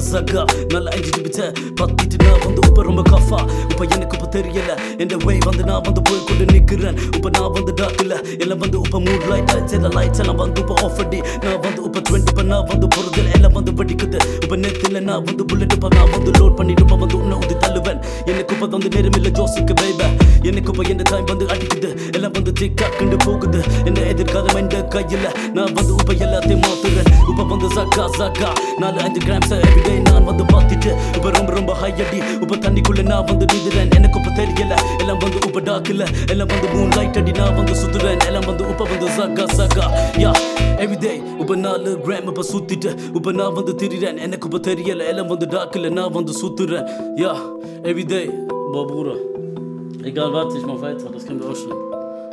சகா நல்லா அஞ்சிட்டு பிச்ச பத்திட்டு நான் வந்து இப்ப ரொம்ப கஃபா இப்ப எனக்கு இப்ப தெரியல இந்த வே வந்து நான் வந்து போய் கொண்டு நிக்கிறேன் இப்ப நான் வந்து டாக்ல எல்லாம் வந்து இப்ப மூட் லைட் சில லைட்ஸ் எல்லாம் வந்து இப்ப ஆஃப் அடி நான் வந்து இப்ப டுவெண்ட்டி இப்ப நான் வந்து பொறுதல் எல்லாம் வந்து வெடிக்குது இப்ப நேத்துல நான் வந்து புல்லட் இப்ப நான் வந்து லோட் பண்ணிட்டு இப்ப வந்து உன்னை ஊதி தள்ளுவேன் எனக்கு இப்ப வந்து நேரம் இல்ல ஜோசிக்கு பேப எனக்கு இப்ப இந்த டைம் வந்து அடிக்குது எல்லாம் வந்து டிக்காக்குண்டு போகுது என்ன எதிர்காலம் எந்த கையில நான் வந்து இப்ப எல்லாத்தையும் மாத்துறேன் இப்ப வந்து சக்கா சக்கா நாலு அஞ்சு கிராம்ஸ் எவ்ரிடே நான் வந்து பார்த்துட்டு இப்ப ரொம்ப ரொம்ப ஹை அடி இப்ப தண்ணிக்குள்ள நான் வந்து நீதுறேன் எனக்கு இப்ப தெரியல எல்லாம் வந்து இப்ப டாக்குல எல்லாம் வந்து மூன் லைட் அடி நான் வந்து சுத்துறேன் எல்லாம் வந்து இப்ப வந்து சக்கா சக்கா யா எவ்ரிடே இப்ப நாலு கிராம் இப்ப சுத்திட்டு இப்ப நான் வந்து திரிறேன் எனக்கு இப்ப தெரியல எல்லாம் வந்து டாக்குல நான் வந்து சுத்துறேன் யா everyday Bruder. Egal, warte, ich mach weiter, das können wir auch schon.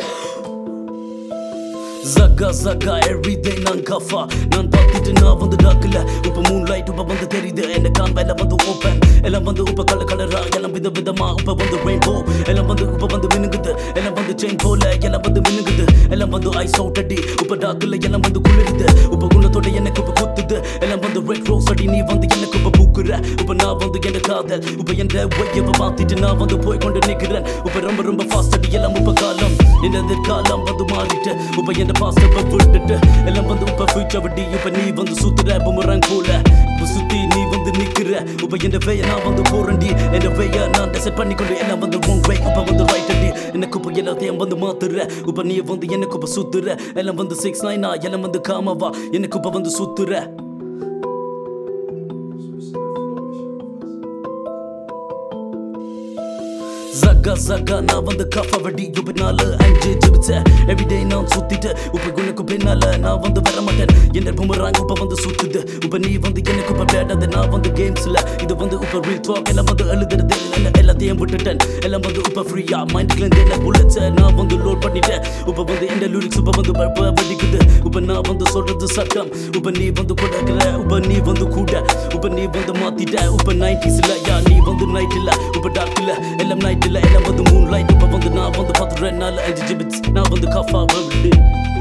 Zaga zaga everyday நான் கஃபா நான் பார்த்துட்டு நான் வந்து டாக்கல இப்ப மூன் லைட் இப்ப வந்து தெரியுது என்ன காண்ப எல்லாம் வந்து ஓப்பன் எல்லாம் வந்து இப்ப கலர் கலரா எல்லாம் வித விதமா இப்ப வந்து ரெயின்போ எல்லாம் வந்து இப்ப வந்து மினுங்குது எல்லாம் வந்து செயின் போல எல்லாம் வந்து மினுங்குது எல்லாம் வந்து ஐஸ் அவுட் அடி இப்ப டாக்கல எல்லாம் வந்து குளிருது இப்ப குணத்தோட எனக்கு இப்ப குத்துது எல்லாம் வந்து ரெட் ரோஸ் அடி நீ வந்து எனக்கு இப்ப பூக்குற இப்ப நான் வந்து என்ன காதல் இப்ப என் ஒய்யவ மாத்திட்டு நான் வந்து போய் கொண்டு நிக்கிறேன் இப்ப ரொம்ப ரொம்ப ஃபாஸ்ட் அடி எல்லாம் இப்ப காலம் என்னது காலம் வந்து மாறிட்டு இப்ப என்ன பாஸ்ட் இப்ப விட்டுட்டு எல்லாம் வந்து இப்ப ஃபியூச்சர் விட்டு இப்ப நீ வந்து சுத்துற புமரங் போல இப்ப சுத்தி நீ வந்து நிக்கிற இப்ப என் வேய நான் வந்து போறண்டி என் வேய நான் செட் பண்ணி கொண்டு எல்லாம் வந்து உன் வே இப்ப வந்து ரைட் அடி எனக்கு இப்ப எல்லாத்தையும் வந்து மாத்துற இப்ப நீ வந்து எனக்கு இப்ப சுத்துற எல்லாம் வந்து சிக்ஸ் நைனா எல்லாம் வந்து காமவா எனக்கு இப்ப வந்து சுத்துற Zaga zaga நான் வந்து கஃபா வெடி இப்ப நாலு அஞ்சு ஜிபிச்ச எவ்ரிடே நான் சுத்திட்டு இப்ப உனக்கு பின்னால நான் வந்து வர மாட்டேன் என்ன புமராங்க இப்ப வந்து சுத்துது இப்ப நீ வந்து எனக்கு இப்ப விளையாடாத நான் வந்து கேம்ஸ்ல இது வந்து இப்ப ரீல் டாக் எல்லாம் வந்து எழுதுறது இல்ல எல்லாத்தையும் விட்டுட்டேன் எல்லாம் வந்து இப்ப ஃப்ரீயா மைண்ட்ல இருந்து என்ன புல்லட்ஸ் நான் வந்து லோட் பண்ணிட்டேன் இப்ப வந்து இந்த லிரிக்ஸ் இப்ப வந்து ப- ப- வெடிக்குது இப்ப நான் வந்து சொல்றது சட்டம் இப்ப நீ வந்து கொடுக்குற இப்ப நீ வந்து கூட இப்ப நீ வந்து மாத்திட்ட இப்ப நைன்டிஸ்ல யா நீ வந்து நைட் இல்ல இப்ப டார்க் இல்ல எல்லாம் நைட் இல்ல எல்லாம் வந்து மூன் லைட் இப்ப வந்து நான் வந்து பார்த்துறேன் நாலு அஞ்சு ஜிபிட்ஸ் நான் வந்து கஃபா வருது